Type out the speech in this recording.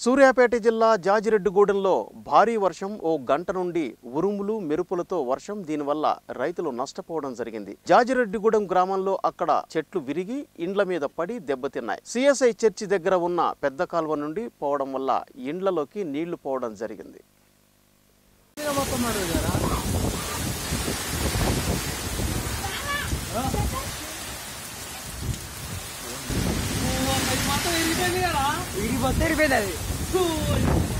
సూర్యాపేట జిల్లా జాజిరెడ్డిగూడెంలో భారీ వర్షం ఓ గంట నుండి ఉరుములు మెరుపులతో వర్షం దీనివల్ల రైతులు నష్టపోవడం జరిగింది జాజిరెడ్డిగూడెం గ్రామంలో అక్కడ చెట్లు విరిగి ఇండ్ల మీద పడి దెబ్బతిన్నాయి సిఎస్ఐ చర్చి దగ్గర ఉన్న పెద్ద కాలువ నుండి పోవడం వల్ల ఇండ్లలోకి నీళ్లు పోవడం జరిగింది మొత్తం విరిగిపోయింది కదా విరిగిపోతే విరిగిపోయింది అది